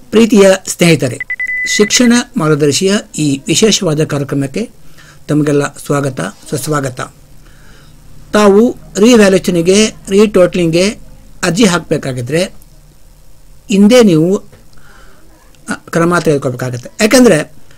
ಪ್ರೀತಿಯ ಸ್ನೇಹಿತರೆ ಶಿಕ್ಷಣ ಮಾರ್ಗದರ್ಶಿಯ ಈ ವಿಶೇಷವಾದ ಕಾರ್ಯಕ್ರಮಕ್ಕೆ ತಮಗೆಲ್ಲ ಸ್ವಾಗತ ಸುಸ್ವಾಗತ ತಾವು ರೀವ್ಯಾಲ್ಯೂಷನ್ಗೆ ರೀಟೋಟ್ಲಿಂಗ್ಗೆ ಅರ್ಜಿ ಹಾಕಬೇಕಾಗಿದ್ರೆ ಹಿಂದೆ ನೀವು ಅ, ಕ್ರಮ ತೆಗೆದುಕೊಳ್ಬೇಕಾಗತ್ತೆ ಯಾಕಂದರೆ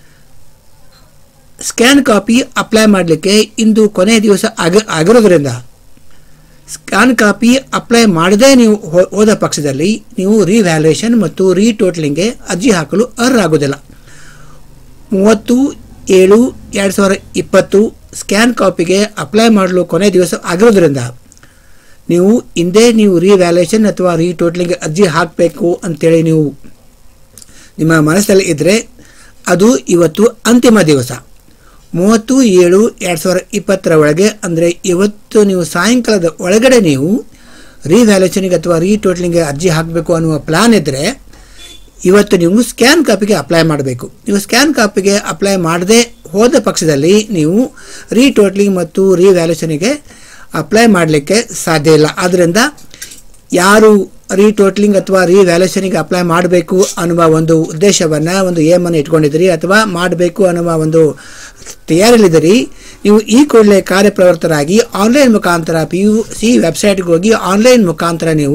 ಸ್ಕ್ಯಾನ್ ಕಾಪಿ ಅಪ್ಲೈ ಮಾಡಲಿಕ್ಕೆ ಇಂದು ಕೊನೆಯ ದಿವಸ ಆಗಿ ಆಗಿರೋದ್ರಿಂದ ಸ್ಕ್ಯಾನ್ ಕಾಪಿ ಅಪ್ಲೈ ಮಾಡದೇ ನೀವು ಹೋ- ಹೋದ ಪಕ್ಷದಲ್ಲಿ ನೀವು ರಿವ್ಯಾಲ್ಯೂಯೇಷನ್ ಮತ್ತು ರೀಟೋಟ್ಲಿಂಗ್ಗೆ ಅರ್ಜಿ ಹಾಕಲು ಅರ್ಹರಾಗೋದಿಲ್ಲ ಮೂವತ್ತು ಏಳು ಎರಡು ಸಾವಿರ ಇಪ್ಪತ್ತು ಸ್ಕ್ಯಾನ್ ಕಾಪಿಗೆ ಅಪ್ಲೈ ಮಾಡಲು ಕೊನೆ ದಿವಸ ಆಗಿರೋದ್ರಿಂದ ನೀವು ಹಿಂದೆ ನೀವು ರಿವ್ಯಾಲ್ಯೂಯೇಷನ್ ಅಥವಾ ರೀಟೋಟ್ಲಿಂಗ್ ಅರ್ಜಿ ಹಾಕಬೇಕು ಅಂತೇಳಿ ನೀವು ನಿಮ್ಮ ಮನಸ್ಸಲ್ಲಿ ಇದ್ದರೆ ಅದು ಇವತ್ತು ಅಂತಿಮ ದಿವಸ ಮೂವತ್ತು ಏಳು ಎರಡು ಸಾವಿರ ಇಪ್ಪತ್ತರ ಒಳಗೆ ಅಂದರೆ ಇವತ್ತು ನೀವು ಸಾಯಂಕಾಲದ ಒಳಗಡೆ ನೀವು ರಿವ್ಯಾಲ್ಯೂಷನ್ಗೆ ಅಥವಾ ರೀಟೋಟ್ಲಿಂಗ್ಗೆ ಅರ್ಜಿ ಹಾಕಬೇಕು ಅನ್ನುವ ಪ್ಲಾನ್ ಇದ್ದರೆ ಇವತ್ತು ನೀವು ಸ್ಕ್ಯಾನ್ ಕಾಪಿಗೆ ಅಪ್ಲೈ ಮಾಡಬೇಕು ನೀವು ಸ್ಕ್ಯಾನ್ ಕಾಪಿಗೆ ಅಪ್ಲೈ ಮಾಡದೆ ಹೋದ ಪಕ್ಷದಲ್ಲಿ ನೀವು ರೀಟೋಟ್ಲಿಂಗ್ ಮತ್ತು ರಿವ್ಯಾಲ್ಯೂಷನ್ಗೆ ಅಪ್ಲೈ ಮಾಡಲಿಕ್ಕೆ ಸಾಧ್ಯ ಇಲ್ಲ ಆದ್ದರಿಂದ ಯಾರು ರೀಟೋಟ್ಲಿಂಗ್ ಅಥವಾ ರಿವ್ಯಾಲ್ಯೂಷನ್ಗೆ ಅಪ್ಲೈ ಮಾಡಬೇಕು ಅನ್ನುವ ಒಂದು ಉದ್ದೇಶವನ್ನು ಒಂದು ಏಮನ್ನು ಇಟ್ಕೊಂಡಿದ್ದೀರಿ ಅಥವಾ ಮಾಡಬೇಕು ಅನ್ನುವ ಒಂದು ತಯಾರಿಯಲ್ಲಿದ್ದೀರಿ ನೀವು ಈ ಕೂಡಲೇ ಕಾರ್ಯಪ್ರವೃತ್ತರಾಗಿ ಆನ್ಲೈನ್ ಮುಖಾಂತರ ಪಿ ಯು ಸಿ ವೆಬ್ಸೈಟ್ಗೆ ಹೋಗಿ ಆನ್ಲೈನ್ ಮುಖಾಂತರ ನೀವು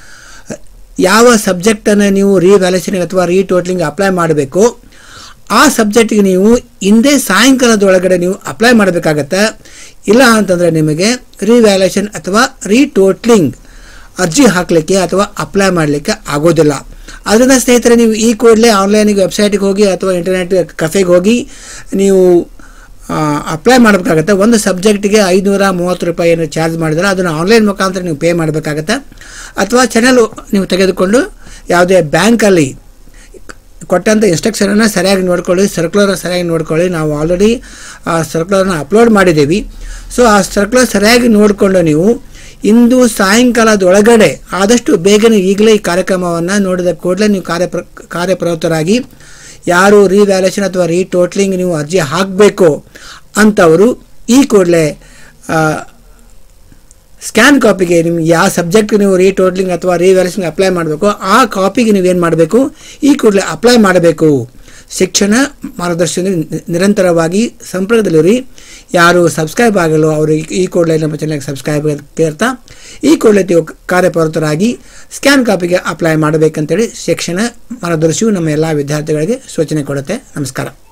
ಯಾವ ಸಬ್ಜೆಕ್ಟನ್ನು ನೀವು ರಿವ್ಯಾಲ್ಯೂಷನ್ಗೆ ಅಥವಾ ರೀಟೋಟ್ಲಿಂಗ್ ಅಪ್ಲೈ ಮಾಡಬೇಕು ಆ ಸಬ್ಜೆಕ್ಟಿಗೆ ನೀವು ಹಿಂದೆ ಸಾಯಂಕಾಲದೊಳಗಡೆ ನೀವು ಅಪ್ಲೈ ಮಾಡಬೇಕಾಗತ್ತೆ ಇಲ್ಲ ಅಂತಂದರೆ ನಿಮಗೆ ರಿವ್ಯಾಲ್ಯೂಷನ್ ಅಥವಾ ರೀಟೋಟ್ಲಿಂಗ್ ಅರ್ಜಿ ಹಾಕಲಿಕ್ಕೆ ಅಥವಾ ಅಪ್ಲೈ ಮಾಡಲಿಕ್ಕೆ ಆಗೋದಿಲ್ಲ ಅದರಿಂದ ಸ್ನೇಹಿತರೆ ನೀವು ಈ ಕೂಡಲೇ ಆನ್ಲೈನಿಗೆ ವೆಬ್ಸೈಟಿಗೆ ಹೋಗಿ ಅಥವಾ ಇಂಟರ್ನೆಟ್ ಕಫೆಗೆ ಹೋಗಿ ನೀವು ಅಪ್ಲೈ ಮಾಡಬೇಕಾಗತ್ತೆ ಒಂದು ಸಬ್ಜೆಕ್ಟಿಗೆ ಐದುನೂರ ಮೂವತ್ತು ರೂಪಾಯಿಯನ್ನು ಚಾರ್ಜ್ ಮಾಡಿದರೆ ಅದನ್ನು ಆನ್ಲೈನ್ ಮುಖಾಂತರ ನೀವು ಪೇ ಮಾಡಬೇಕಾಗತ್ತೆ ಅಥವಾ ಚಾನಲ್ ನೀವು ತೆಗೆದುಕೊಂಡು ಯಾವುದೇ ಬ್ಯಾಂಕಲ್ಲಿ ಕೊಟ್ಟಂಥ ಇನ್ಸ್ಟ್ರಕ್ಷನನ್ನು ಸರಿಯಾಗಿ ನೋಡ್ಕೊಳ್ಳಿ ಸರ್ಕ್ಯುಲರ್ನ ಸರಿಯಾಗಿ ನೋಡ್ಕೊಳ್ಳಿ ನಾವು ಆಲ್ರೆಡಿ ಆ ಸರ್ಕ್ಯುಲರ್ನ ಅಪ್ಲೋಡ್ ಮಾಡಿದ್ದೀವಿ ಸೊ ಆ ಸರ್ಕ್ಯುಲರ್ ಸರಿಯಾಗಿ ನೋಡಿಕೊಂಡು ನೀವು ಇಂದು ಸಾಯಂಕಾಲದೊಳಗಡೆ ಆದಷ್ಟು ಬೇಗನೆ ಈಗಲೇ ಈ ಕಾರ್ಯಕ್ರಮವನ್ನು ನೋಡಿದ ಕೂಡಲೇ ನೀವು ಕಾರ್ಯಪ್ರ ಕಾರ್ಯಪ್ರವೃತ್ತರಾಗಿ ಯಾರು ರಿವ್ಯಾಲ್ಯೂಷನ್ ಅಥವಾ ರೀಟೋಟ್ಲಿಂಗ್ ನೀವು ಅರ್ಜಿ ಹಾಕಬೇಕು ಅಂಥವರು ಈ ಕೂಡಲೇ ಸ್ಕ್ಯಾನ್ ಕಾಪಿಗೆ ನಿಮ್ಗೆ ಯಾವ ಸಬ್ಜೆಕ್ಟ್ ನೀವು ರೀಟೋಟ್ಲಿಂಗ್ ಅಥವಾ ರಿವ್ಯಾಲ್ಯೂಷನ್ಗೆ ಅಪ್ಲೈ ಮಾಡಬೇಕು ಆ ಕಾಪಿಗೆ ನೀವೇನು ಮಾಡಬೇಕು ಈ ಕೂಡಲೇ ಅಪ್ಲೈ ಮಾಡಬೇಕು ಶಿಕ್ಷಣ ಮಾರ್ಗದರ್ಶನ ನಿರಂತರವಾಗಿ ಸಂಪರ್ಕದಲ್ಲಿರಿ ಯಾರು ಸಬ್ಸ್ಕ್ರೈಬ್ ಆಗಲು ಅವರು ಈ- ಈ ಕೂಡಲೇ ನಮ್ಮ ಚಾನಲ್ಗೆ ಸಬ್ಸ್ಕ್ರೈಬ್ ಕೇಳ್ತಾ ಈ ಕೂಡಲೇ ನೀವು ಕಾರ್ಯಪ್ರವೃತ್ತರಾಗಿ ಸ್ಕ್ಯಾನ್ ಕಾಪಿಗೆ ಅಪ್ಲೈ ಮಾಡಬೇಕಂತೇಳಿ ಶಿಕ್ಷಣ ಮಾರ್ಗದರ್ಶಿಯು ನಮ್ಮ ಎಲ್ಲ ವಿದ್ಯಾರ್ಥಿಗಳಿಗೆ ಸೂಚನೆ ಕೊಡುತ್ತೆ ನಮಸ್ಕಾರ